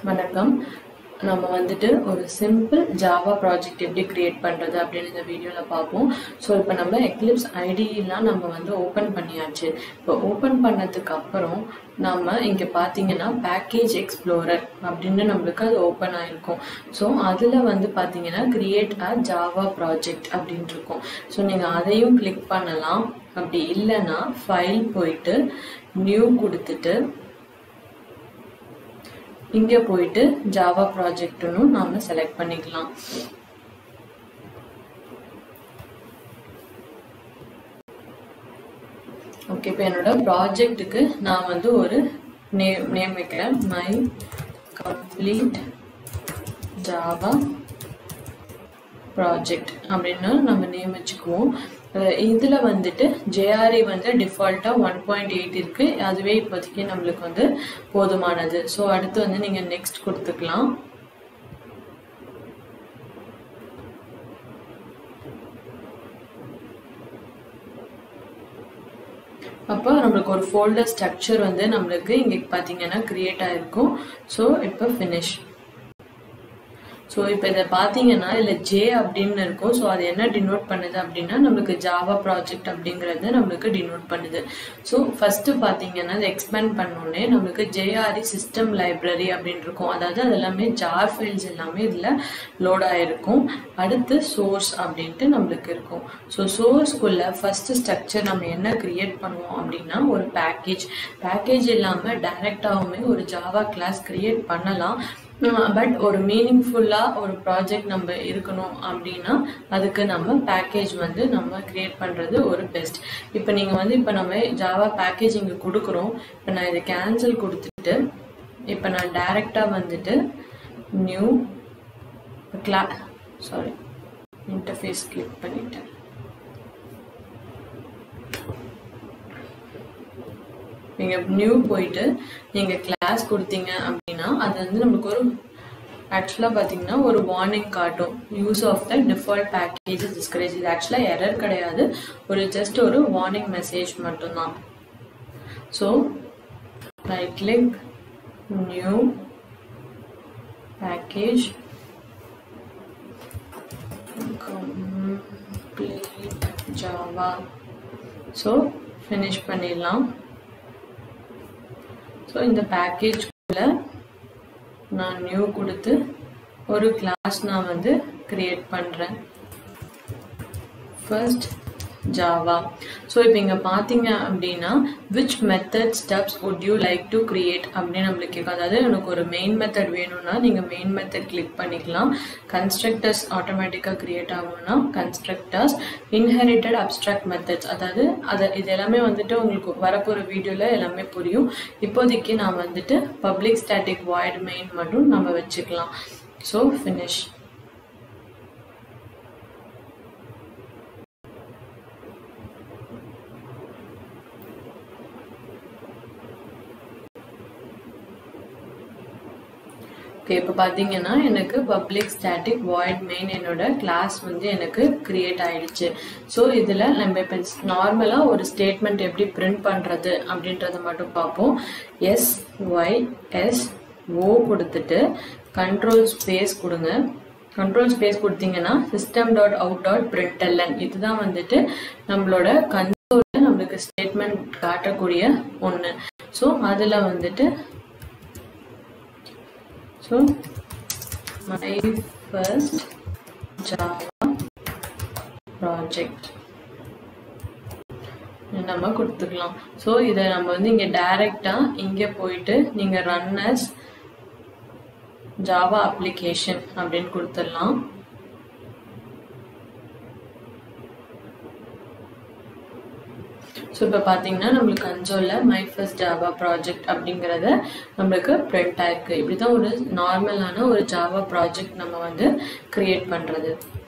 வணக்கம் நம்ம வந்துட்டு ஒரு சிம்பிள் ஜாவா ப்ராஜெக்ட் எப்படி கிரியேட் பண்ணுறது அப்படின்னு இந்த வீடியோவில் பார்ப்போம் ஸோ இப்போ நம்ம எக்லிப்ஸ் ஐடியெலாம் நம்ம வந்து ஓப்பன் பண்ணியாச்சு இப்போ ஓப்பன் பண்ணதுக்கு அப்புறம் நம்ம இங்கே பார்த்தீங்கன்னா பேக்கேஜ் எக்ஸ்ப்ளோரர் அப்படின்னு நம்மளுக்கு அது ஓப்பன் ஆயிருக்கும் ஸோ அதில் வந்து பார்த்தீங்கன்னா கிரியேட் அ ஜாவா ப்ராஜெக்ட் அப்படின்ட்டு இருக்கும் ஸோ நீங்கள் அதையும் கிளிக் பண்ணலாம் அப்படி இல்லைன்னா ஃபைல் போயிட்டு நியூ கொடுத்துட்டு இங்கே போயிட்டு ஜாவா ப்ராஜெக்ட்னு நாம செலக்ட் பண்ணிக்கலாம் ஓகே இப்போ என்னோட ப்ராஜெக்ட்டுக்கு நான் வந்து ஒரு நேம் நேம் வைக்கிறேன் மை கம்ப்ளீட் ஜாவா ப்ராஜெக்ட் அப்படின்னு நம்ம நேம் வச்சுக்குவோம் இதில் வந்துட்டு ஜேஆர்இ வந்து டிஃபால்ட்டாக ஒன் பாயிண்ட் எயிட் இருக்குது அதுவே இப்போதைக்கு நம்மளுக்கு வந்து போதுமானது ஸோ அடுத்து வந்து நீங்கள் நெக்ஸ்ட் கொடுத்துக்கலாம் அப்போ நம்மளுக்கு ஒரு ஃபோல்டர் ஸ்ட்ரக்சர் வந்து நம்மளுக்கு இங்கே பார்த்தீங்கன்னா கிரியேட் ஆகிருக்கும் ஸோ இப்போ ஃபினிஷ் ஸோ இப்போ இதை பார்த்தீங்கன்னா இதில் ஜே அப்படின்னு இருக்கும் ஸோ அது என்ன டினோட் பண்ணுது அப்படின்னா நம்மளுக்கு ஜாவா ப்ராஜெக்ட் அப்படிங்கிறது நம்மளுக்கு டினோட் பண்ணுது ஸோ ஃபர்ஸ்ட் பார்த்தீங்கன்னா இதை எக்ஸ்பேண்ட் பண்ணோடனே நம்மளுக்கு ஜேஆர்இ சிஸ்டம் லைப்ரரி அப்படின்னு இருக்கும் அதாவது அது எல்லாமே ஜார் ஃபைல்ஸ் எல்லாமே இதில் லோட் ஆகிருக்கும் அடுத்து சோர்ஸ் அப்படின்ட்டு நம்மளுக்கு இருக்கும் ஸோ சோர்ஸ்க்குள்ள ஃபர்ஸ்ட் ஸ்ட்ரக்சர் நம்ம என்ன கிரியேட் பண்ணுவோம் அப்படின்னா ஒரு பேக்கேஜ் பேக்கேஜ் இல்லாமல் டைரெக்டாகவுமே ஒரு ஜாவா கிளாஸ் கிரியேட் பண்ணலாம் பட் ஒரு மீனிங்ஃபுல்லாக ஒரு ப்ராஜெக்ட் நம்ம இருக்கணும் அப்படின்னா அதுக்கு நம்ம பேக்கேஜ் வந்து நம்ம கிரியேட் பண்ணுறது ஒரு பெஸ்ட் இப்போ நீங்கள் வந்து இப்போ நம்ம ஜாவா பேக்கேஜ் இங்கே கொடுக்குறோம் இப்போ நான் இதை கேன்சல் கொடுத்துட்டு இப்போ நான் டைரெக்டாக வந்துட்டு நியூ கிளா சாரி இன்டர்ஃபேஸ் கிளிக் பண்ணிட்டேன் நீங்கள் நியூ போயிட்டு நீங்கள் கிளாஸ் கொடுத்தீங்க அப்படின்னா அது வந்து நமக்கு ஒரு ஆக்சுவலாக பார்த்தீங்கன்னா ஒரு வார்னிங் காட்டும் use of the default package discourage இது ஆக்சுவலாக எரர் கிடையாது ஒரு ஜஸ்ட் ஒரு வார்னிங் மெசேஜ் மட்டும்தான் so right click new package complete Java so finish பண்ணிடலாம் ஸோ இந்த பேக்கேஜ்குள்ள நான் நியூ கொடுத்து ஒரு கிளாஸ் நான் வந்து கிரியேட் பண்ணுறேன் ஃபர்ஸ்ட் ஜாவா ஸோ இப்போ இங்கே பார்த்தீங்க அப்படின்னா which method steps would you like to create அப்படின்னு நம்மளுக்கு கேட்கும் அதாவது எனக்கு ஒரு மெயின் மெத்தட் வேணும்னா நீங்கள் மெயின் மெத்தட் கிளிக் பண்ணிக்கலாம் கன்ஸ்ட்ரக்டர்ஸ் ஆட்டோமேட்டிக்காக கிரியேட் ஆகணும்னா கன்ஸ்ட்ரக்டர்ஸ் இன்ஹெரிட்டட் அப்ட்ராக்ட் மெத்தட்ஸ் அதாவது அதை இது எல்லாமே வந்துட்டு உங்களுக்கு வரப்போகிற வீடியோவில் எல்லாமே புரியும் இப்போதைக்கு நான் வந்துட்டு பப்ளிக் ஸ்டாட்டிக் வாய்ட் மெயின் மட்டும் நம்ம வச்சுக்கலாம் ஸோ ஃபினிஷ் ஓகே இப்போ பார்த்தீங்கன்னா எனக்கு பப்ளிக் ஸ்டாட்டிக் வாய்ட் மெயின் என்னோட கிளாஸ் வந்து எனக்கு கிரியேட் ஆயிடுச்சு ஸோ இதில் நம்ம இப்போ நார்மலாக ஒரு ஸ்டேட்மெண்ட் எப்படி பிரிண்ட் பண்ணுறது அப்படின்றத மட்டும் பார்ப்போம் எஸ் ஒய் எஸ் ஓ கொடுத்துட்டு கண்ட்ரோல் ஸ்பேஸ் கொடுங்க கண்ட்ரோல் ஸ்பேஸ் கொடுத்தீங்கன்னா system dot out dot println இதுதான் வந்துட்டு நம்மளோட கன்சோலில் நம்மளுக்கு ஸ்டேட்மெண்ட் காட்டக்கூடிய ஒன்று ஸோ அதில் வந்துட்டு So, my first Java project. நம்ம கொடுத்துக்கலாம் ஸோ இதை நம்ம வந்து இங்கே டைரெக்டாக இங்கே போயிட்டு நீங்கள் ரன் அஸ் ஜாவா அப்ளிகேஷன் அப்படின்னு கொடுத்துடலாம் ஸோ இப்போ பார்த்தீங்கன்னா நம்மளுக்கு கன்சோலில் மை ஃபர்ஸ்ட் ஜாவா ப்ராஜெக்ட் அப்படிங்கிறத நம்மளுக்கு பிரிண்ட் ஆயிருக்கு இப்படி தான் ஒரு நார்மலான ஒரு ஜாவா ப்ராஜெக்ட் நம்ம வந்து கிரியேட் பண்ணுறது